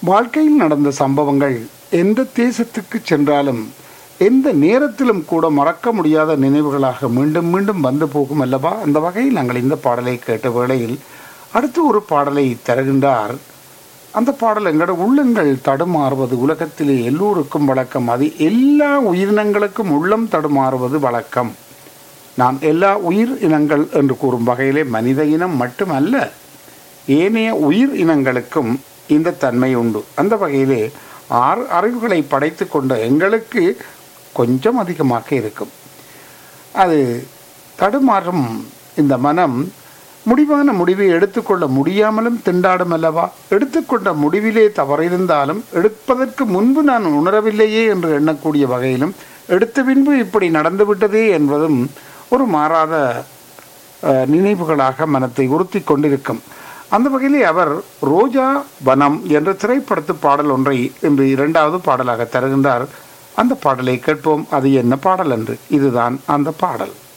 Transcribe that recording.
வாழ்க்கையில் நடந்த சம்பவங்கள் எந்த தேசத்துக்கு சென்றாலும் எந்த நேரத்திலும் கூட மறக்க முடியாத நினைவுகளாக மீண்டும் மீண்டும் வந்து போகும் அல்லவா அந்த வகையில் நாங்கள் இந்த பாடலை கேட்ட வேளையில் அடுத்து ஒரு பாடலை தருகின்றார் அந்த பாடல் எங்களோட உள்ளங்கள் தடுமாறுவது உலகத்திலே எல்லோருக்கும் வழக்கம் அது எல்லா உயிரினங்களுக்கும் உள்ளம் தடுமாறுவது வழக்கம் நாம் எல்லா உயிர் இனங்கள் என்று கூறும் வகையிலே மனித இனம் மட்டுமல்ல ஏனைய உயிர் இனங்களுக்கும் இந்த தன்மை உண்டு அந்த வகையிலே ஆறு அறிவுகளை படைத்து கொண்ட எங்களுக்கு கொஞ்சம் அதிகமாக இருக்கும் அது தடுமாறும் இந்த மனம் முடிவான முடிவை எடுத்துக்கொள்ள முடியாமலும் திண்டாடும் அல்லவா எடுத்துக்கொண்ட முடிவிலே தவறிருந்தாலும் எடுப்பதற்கு முன்பு நான் உணரவில்லையே என்று எண்ணக்கூடிய வகையிலும் எடுத்த பின்பு இப்படி நடந்துவிட்டதே என்பதும் ஒரு மாறாத அஹ், நினைவுகளாக மனத்தை உறுத்தி கொண்டிருக்கும் அந்த வகையிலே அவர் ரோஜா வனம் என்ற திரைப்படத்து பாடல் ஒன்றை இன்று இரண்டாவது பாடலாக தருகின்றார் அந்த பாடலை கேட்போம் அது என்ன பாடல் என்று இதுதான் அந்த பாடல்